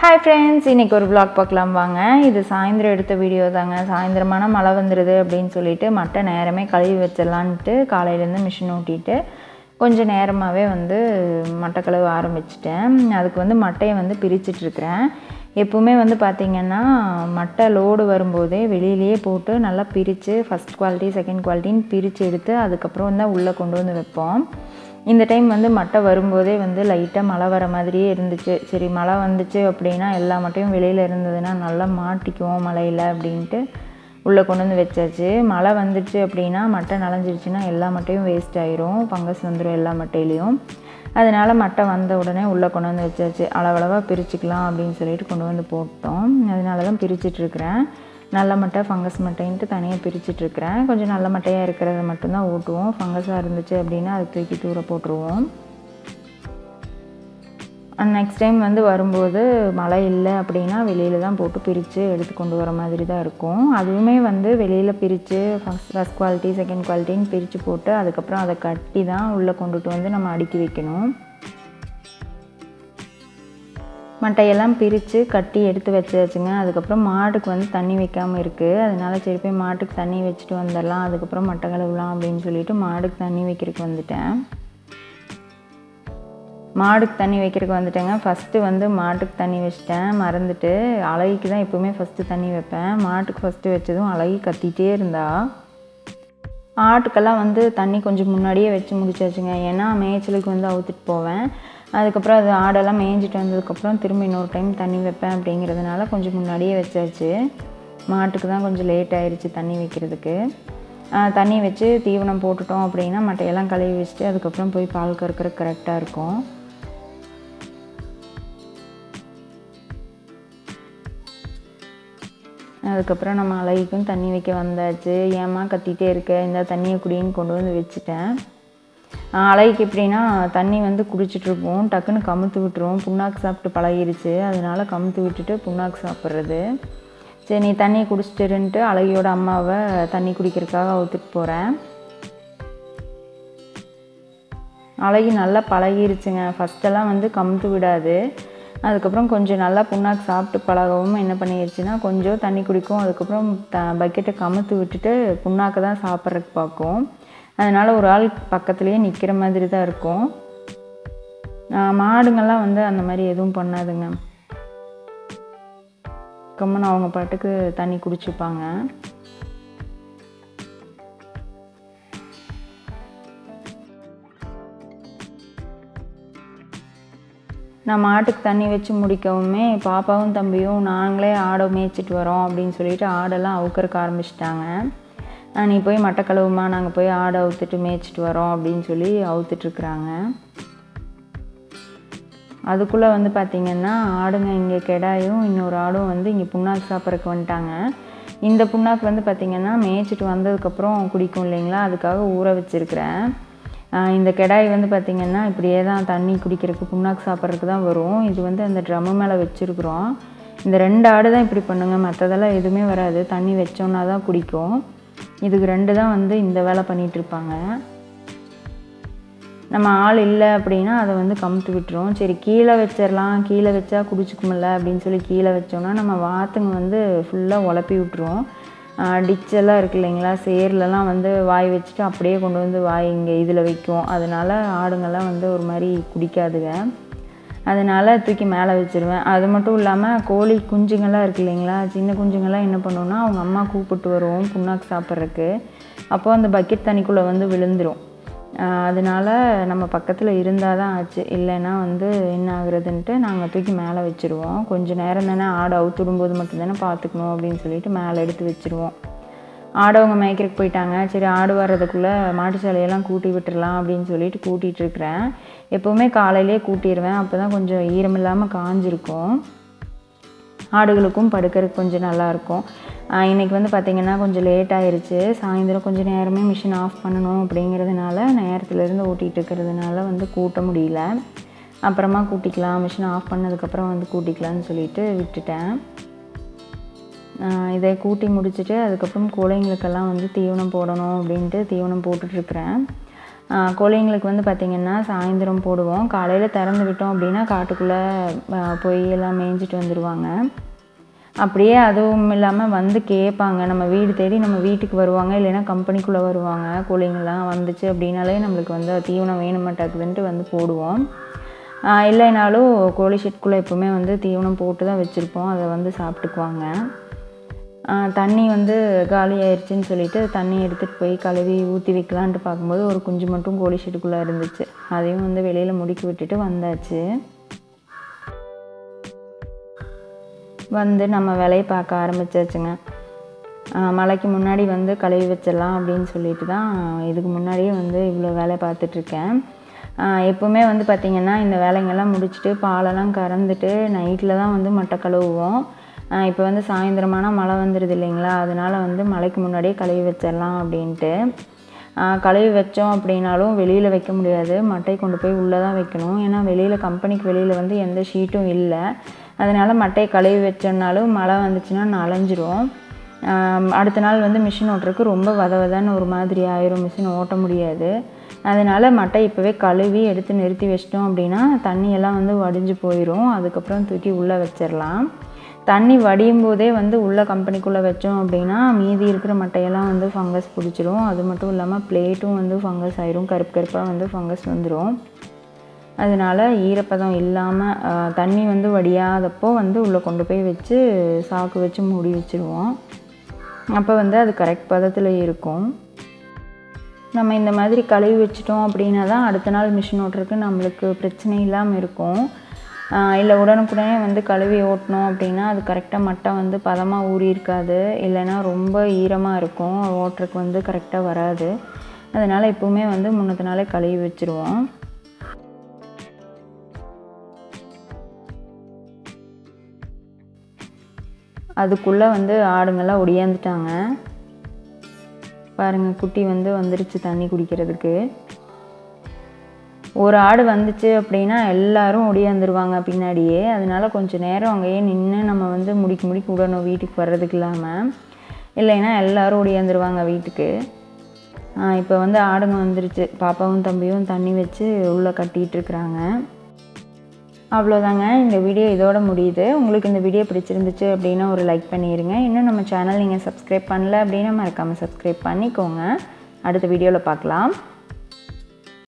hi friends இன்றைக்கி ஒரு vlog பார்க்கலாம் வாங்க இது சாயந்தரம் எடுத்த வீடியோ தாங்க சாயந்தரமான மழை வந்துடுது அப்படின்னு சொல்லிட்டு மட்டை நேரமே கழுவி வச்சிடலான்ட்டு காலையிலேருந்து மிஷின் ஓட்டிட்டு கொஞ்சம் நேரமாகவே வந்து மட்டை கழுவ ஆரம்பிச்சிட்டேன் அதுக்கு வந்து மட்டையை வந்து பிரிச்சிட்ருக்கிறேன் எப்பவுமே வந்து பார்த்திங்கன்னா மட்டை லோடு வரும்போதே வெளியிலேயே போட்டு நல்லா பிரித்து ஃபஸ்ட் குவாலிட்டி செகண்ட் குவாலிட்டின்னு பிரித்து எடுத்து அதுக்கப்புறம் தான் உள்ளே கொண்டு வந்து வைப்போம் இந்த டைம் வந்து மட்டை வரும்போதே வந்து லைட்டாக மழை வர மாதிரியே இருந்துச்சு சரி மழை வந்துச்சு அப்படின்னா எல்லா மட்டையும் வெளியில் இருந்ததுன்னா நல்லா மாட்டிக்குவோம் மழையில் அப்படின்ட்டு உள்ளே கொண்டு வந்து வச்சாச்சு மழை வந்துச்சு அப்படின்னா மட்டை நனைஞ்சிருச்சுன்னா எல்லா மட்டையும் வேஸ்ட் ஆயிரும் ஃபங்கஸ் வந்துடும் எல்லா மட்டையிலையும் அதனால் மட்டை வந்த உடனே உள்ளே கொண்டு வந்து வச்சாச்சு அளவளவாக பிரிச்சுக்கலாம் அப்படின்னு சொல்லிட்டு கொண்டு வந்து போட்டோம் அதனால தான் பிரிச்சிட்ருக்கிறேன் நல்ல மட்டை ஃபங்கஸ் மட்டைன்ட்டு தனியாக பிரிச்சிட்ருக்கிறேன் கொஞ்சம் நல்ல மட்டையாக இருக்கிறத மட்டும்தான் ஊட்டுவோம் ஃபங்கஸாக இருந்துச்சு அப்படின்னா அது தூக்கி தூர போட்டுருவோம் நெக்ஸ்ட் டைம் வந்து வரும்போது மழை இல்லை அப்படின்னா வெளியில் தான் போட்டு பிரித்து எடுத்து கொண்டு வர மாதிரி தான் இருக்கும் அதுவுமே வந்து வெளியில் பிரித்து ஃபஸ்ட் ஃபஸ்ட் குவாலிட்டி செகண்ட் குவாலிட்டின்னு பிரித்து போட்டு அதுக்கப்புறம் அதை கட்டி தான் உள்ளே கொண்டுட்டு வந்து நம்ம அடுக்கி வைக்கணும் மட்டையெல்லாம் பிரித்து கட்டி எடுத்து வச்சாச்சுங்க அதுக்கப்புறம் மாட்டுக்கு வந்து தண்ணி வைக்காமல் இருக்குது அதனால சரி போய் மாட்டுக்கு தண்ணி வச்சுட்டு வந்துடலாம் அதுக்கப்புறம் மட்டை கழுவலாம் அப்படின்னு சொல்லிட்டு மாடுக்கு தண்ணி வைக்கிறதுக்கு வந்துட்டேன் மாடுக்கு தண்ணி வைக்கிறதுக்கு வந்துட்டேங்க ஃபஸ்ட்டு வந்து மாட்டுக்கு தண்ணி வச்சிட்டேன் மறந்துட்டு அழகிக்கு தான் எப்போவுமே ஃபஸ்ட்டு தண்ணி வைப்பேன் மாட்டுக்கு ஃபஸ்ட்டு வச்சதும் அழகி கத்திட்டே இருந்தா ஆட்டுக்கெல்லாம் வந்து தண்ணி கொஞ்சம் முன்னாடியே வச்சு முடிச்சாச்சுங்க ஏன்னா மேய்ச்சலுக்கு வந்து அவுத்துட்டு போவேன் அதுக்கப்புறம் அது ஆடெல்லாம் மேய்ஞ்சிட்டு வந்ததுக்கப்புறம் திரும்ப இன்னொரு டைம் தண்ணி வைப்பேன் அப்படிங்கிறதுனால கொஞ்சம் முன்னாடியே வச்சாச்சு மாட்டுக்கு தான் கொஞ்சம் லேட் ஆயிடுச்சு தண்ணி வைக்கிறதுக்கு தண்ணி வச்சு தீவனம் போட்டுட்டோம் அப்படின்னா மட்டையெல்லாம் கழுவி வச்சுட்டு அதுக்கப்புறம் போய் பால் கறக்கிற கரெக்டாக இருக்கும் அதுக்கப்புறம் நம்ம அழகிக்கும் தண்ணி வைக்க வந்தாச்சு ஏமா கத்திட்டே இருக்க இந்த தண்ணியை குடின்னு கொண்டு வந்து வச்சுட்டேன் அழகிக்கு எப்படின்னா தண்ணி வந்து குடிச்சிட்ருப்போம் டக்குன்னு கமுத்து விட்டுருவோம் புண்ணாக்கு சாப்பிட்டு பழகிருச்சு அதனால கமுத்து விட்டுட்டு புண்ணாக்கு சாப்பிட்றது சரி நீ தண்ணி குடிச்சிட்டுருன்ட்டு அழகியோட அம்மாவை தண்ணி குடிக்கிறதுக்காக அவுத்துட்டு போகிறேன் அழகி நல்லா பழகிருச்சுங்க ஃபஸ்ட்டெல்லாம் வந்து கமுத்து விடாது அதுக்கப்புறம் கொஞ்சம் நல்லா புண்ணாக்கு சாப்பிட்டு பழகவும் என்ன பண்ணிடுச்சுன்னா கொஞ்சம் தண்ணி குடிக்கும் அதுக்கப்புறம் த பக்கெட்டை கமுத்து விட்டுட்டு புண்ணாக்கு தான் சாப்பிட்றதுக்கு பார்க்கும் அதனால் ஒரு ஆள் பக்கத்துலேயே நிற்கிற மாதிரி தான் இருக்கும் மாடுங்கள்லாம் வந்து அந்த மாதிரி எதுவும் பண்ணாதுங்க கம்மன் அவங்க பாட்டுக்கு தண்ணி குடிச்சுப்பாங்க நான் மாட்டுக்கு தண்ணி வச்சு முடிக்கவுமே பாப்பாவும் தம்பியும் நாங்களே ஆடை மேய்ச்சிட்டு வரோம் அப்படின்னு சொல்லிட்டு ஆடெல்லாம் அவுக்கறக்கு ஆரம்பிச்சிட்டாங்க நீ போய் மட்டை கழுவுமா நாங்கள் போய் ஆடை அவுத்துட்டு மேய்ச்சிட்டு வரோம் அப்படின்னு சொல்லி அவுத்துட்ருக்குறாங்க அதுக்குள்ளே வந்து பார்த்திங்கன்னா ஆடுங்க இங்கே கெடாயும் இன்னொரு ஆடும் வந்து இங்கே புண்ணாக்கு சாப்பிட்றதுக்கு வந்துட்டாங்க இந்த புண்ணாக்கு வந்து பார்த்திங்கன்னா மேய்ச்சிட்டு வந்ததுக்கப்புறம் குடிக்கும் இல்லைங்களா அதுக்காக ஊற வச்சுருக்கிறேன் இந்த கெடாய் வந்து பார்த்திங்கன்னா இப்படியே தான் தண்ணி குடிக்கிறதுக்கு புண்ணாக்கு சாப்பிட்றதுக்கு தான் வரும் இது வந்து அந்த ட்ரம்மு மேலே வச்சுருக்குறோம் இந்த ரெண்டு ஆடு தான் இப்படி பண்ணுங்க மற்றதெல்லாம் எதுவுமே வராது தண்ணி வச்சோன்னா தான் குடிக்கும் இதுக்கு ரெண்டு தான் வந்து இந்த வேலை பண்ணிகிட்ருப்பாங்க நம்ம ஆள் இல்லை அப்படின்னா அதை வந்து கமுத்து விட்டுரும் சரி கீழே வச்சிடலாம் கீழே வச்சா குடிச்சிக்குமில்ல அப்படின்னு சொல்லி கீழே வச்சோன்னா நம்ம வாத்துங்க வந்து ஃபுல்லாக உழப்பி விட்டுரும் டிச்செல்லாம் இருக்கு இல்லைங்களா சேர்லலாம் வந்து வாய் வச்சுட்டு அப்படியே கொண்டு வந்து வாய் இங்கே இதில் வைக்கும் அதனால் ஆடுங்கள்லாம் வந்து ஒரு மாதிரி குடிக்காதுங்க அதனால் தூக்கி மேலே வச்சுருவேன் அது மட்டும் இல்லாமல் கோழி குஞ்சுங்கள்லாம் இருக்கு இல்லைங்களா சின்ன குஞ்சுங்கள்லாம் என்ன பண்ணுவோன்னா அவங்க அம்மா கூப்பிட்டு வருவோம் புண்ணாக்கு சாப்பிட்றதுக்கு அப்போது அந்த பக்கெட் தண்ணிக்குள்ளே வந்து விழுந்துடும் அதனால் நம்ம பக்கத்தில் இருந்தால் தான் ஆச்சு இல்லைன்னா வந்து என்ன ஆகுறதுன்ட்டு நாங்கள் தூக்கி மேலே வச்சுருவோம் கொஞ்சம் நேரம் தானே ஆடு அவுத்துடும்போது மட்டும் தானே பார்த்துக்கணும் அப்படின்னு சொல்லிட்டு மேலே எடுத்து வச்சுருவோம் ஆடவங்க மேய்க்கிறதுக்கு போயிட்டாங்க சரி ஆடு வர்றதுக்குள்ளே மாட்டு சாலையெல்லாம் கூட்டி விட்டுறலாம் அப்படின்னு சொல்லிட்டு கூட்டிகிட்ருக்குறேன் எப்போவுமே காலையிலே கூட்டிடுவேன் அப்போ தான் கொஞ்சம் ஈரம் இல்லாமல் காஞ்சிருக்கும் ஆடுகளுக்கும் படுக்கிறதுக்கு கொஞ்சம் நல்லாயிருக்கும் இன்றைக்கி வந்து பார்த்திங்கன்னா கொஞ்சம் லேட் ஆயிடுச்சு சாயந்தரம் கொஞ்சம் நேரமே மிஷின் ஆஃப் பண்ணணும் அப்படிங்கிறதுனால நேரத்துலேருந்து ஓட்டிகிட்டு இருக்கிறதுனால வந்து கூட்ட முடியல அப்புறமா கூட்டிக்கலாம் மிஷின் ஆஃப் பண்ணதுக்கப்புறம் வந்து கூட்டிக்கலான்னு சொல்லிட்டு விட்டுட்டேன் இதை கூட்டி முடிச்சுட்டு அதுக்கப்புறம் கோழைங்களுக்கெல்லாம் வந்து தீவனம் போடணும் அப்படின்ட்டு தீவனம் போட்டுட்ருக்குறேன் ஆஹ் கோழிங்களுக்கு வந்து பார்த்திங்கன்னா சாயந்தரம் போடுவோம் காலையில் திறந்து விட்டோம் அப்படின்னா காட்டுக்குள்ளே போய் எல்லாம் மேய்ஞ்சிட்டு வந்துடுவாங்க அப்படியே அதுவும் இல்லாமல் வந்து கேட்பாங்க நம்ம வீடு தேடி நம்ம வீட்டுக்கு வருவாங்க இல்லைன்னா கம்பெனிக்குள்ளே வருவாங்க கோழிங்கெல்லாம் வந்துச்சு அப்படின்னாலே நம்மளுக்கு வந்து தீவனம் வேணும் மாட்டாக்குதுன்ட்டு வந்து போடுவோம் ஆஹ் இல்லைனாலும் கோழி ஷெட்குள்ளே எப்போவுமே வந்து தீவனம் போட்டு தான் வச்சுருப்போம் அதை வந்து சாப்பிட்டுக்குவாங்க ஆஹ் தண்ணி வந்து காலி ஆயிடுச்சுன்னு சொல்லிட்டு தண்ணி எடுத்துகிட்டு போய் கழுவி ஊற்றி வைக்கலான்ட்டு பார்க்கும்போது ஒரு குஞ்சு மட்டும் கோழி ஷெட்டுக்குள்ளே இருந்துச்சு அதையும் வந்து வெளியில் முடுக்கி விட்டுட்டு வந்தாச்சு வந்து நம்ம வேலையை பார்க்க ஆரம்பிச்சாச்சுங்க ஆஹ் மழைக்கு முன்னாடி வந்து கழுவி வச்சிடலாம் அப்படின்னு சொல்லிட்டு தான் இதுக்கு முன்னாடியே வந்து இவ்வளோ வேலை பார்த்துட்ருக்கேன் எப்போவுமே வந்து பார்த்திங்கன்னா இந்த வேலைங்கெல்லாம் முடிச்சுட்டு பாலெல்லாம் கறந்துட்டு நைட்டில் தான் வந்து மட்டை கழுவுவோம் இப்போ வந்து சாயந்தரமான மழை வந்துடுது இல்லைங்களா அதனால் வந்து மழைக்கு முன்னாடியே கழுவி வச்சிடலாம் அப்படின்ட்டு ஆஹ் கழுவி வச்சோம் அப்படின்னாலும் வெளியில் வைக்க முடியாது மட்டை கொண்டு போய் உள்ளே தான் வைக்கணும் ஏன்னா வெளியில் கம்பெனிக்கு வெளியில் வந்து எந்த ஷீட்டும் இல்லை அதனால் மட்டையை கழுவி வச்சோம்னாலும் மழை வந்துச்சுன்னா நனைஞ்சிரும் ஆம், அடுத்த நாள் வந்து மிஷின் ஓட்டுறதுக்கு ரொம்ப வத வதன்னு ஒரு மாதிரி ஆயிரும் மிஷின் ஓட்ட முடியாது அதனால் மட்டை இப்போவே கழுவி எடுத்து நிறுத்தி வச்சிட்டோம் அப்படின்னா தண்ணியெல்லாம் வந்து வடிஞ்சு போயிடும் அதுக்கப்புறம் தூக்கி உள்ளே வச்சிடலாம் தண்ணி வடியும் போதே வந்து உள்ள கம்பெனிக்குள்ளே வச்சோம் அப்படின்னா மீதி இருக்கிற மட்டையெல்லாம் வந்து ஃபங்கஸ் பிடிச்சிரும் அது மட்டும் இல்லாமல் பிளேட்டும் வந்து ஃபங்கஸ் ஆயிரும் கருப்பு கருப்பாக வந்து ஃபங்கஸ் வந்துடும் அதனால் ஈரப்பதம் இல்லாமல் தண்ணி வந்து வடியாதப்போ வந்து உள்ளே கொண்டு போய் வச்சு சாக்கு வச்சு மூடி வச்சுருவோம் அப்போ வந்து அது கரெக்ட் பதத்தில் இருக்கும் நம்ம இந்த மாதிரி கழுவி வச்சிட்டோம் அப்படின்னா தான் அடுத்த நாள் மிஷின் ஓட்டுறதுக்கு நம்மளுக்கு பிரச்சனை இல்லாமல் இருக்கும் இல்லை உடனுக்குடனே வந்து கழுவி ஓட்டினோம் அப்படின்னா அது கரெக்டாக மட்டை வந்து பதமாக ஊறி இருக்காது இல்லைன்னா ரொம்ப ஈரமாக இருக்கும் ஓட்டுறதுக்கு வந்து கரெக்டாக வராது அதனால் எப்போவுமே வந்து முன்னத்த நாளே கழுவி வச்சுருவோம் அதுக்குள்ளே வந்து ஆடுங்கெல்லாம் ஒடியாந்துட்டாங்க பாருங்கள் குட்டி வந்து வந்துருச்சு தண்ணி குடிக்கிறதுக்கு ஒரு ஆடு வந்துச்சு அப்படின்னா எல்லாரும் ஒடியாந்துருவாங்க பின்னாடியே அதனால கொஞ்சம் நேரம் அங்கேயே நின்று நம்ம வந்து முடிக்கு முடிக்கு விடணும் வீட்டுக்கு வர்றதுக்கு இல்லாமல் இல்லைன்னா எல்லாரும் ஒடியாந்துருவாங்க வீட்டுக்கு இப்போ வந்து ஆடுங்க வந்துருச்சு பாப்பாவும் தம்பியும் தண்ணி வச்சு உள்ளே கட்டிகிட்டு இருக்கிறாங்க அவ்வளோதாங்க இந்த வீடியோ இதோட முடியுது உங்களுக்கு இந்த வீடியோ பிடிச்சிருந்துச்சு அப்படின்னா ஒரு லைக் பண்ணிடுங்க இன்னும் நம்ம சேனல் நீங்கள் சப்ஸ்கிரைப் பண்ணல அப்படின்னா மறக்காமல் சப்ஸ்கிரைப் பண்ணிக்கோங்க அடுத்த வீடியோவில் பார்க்கலாம்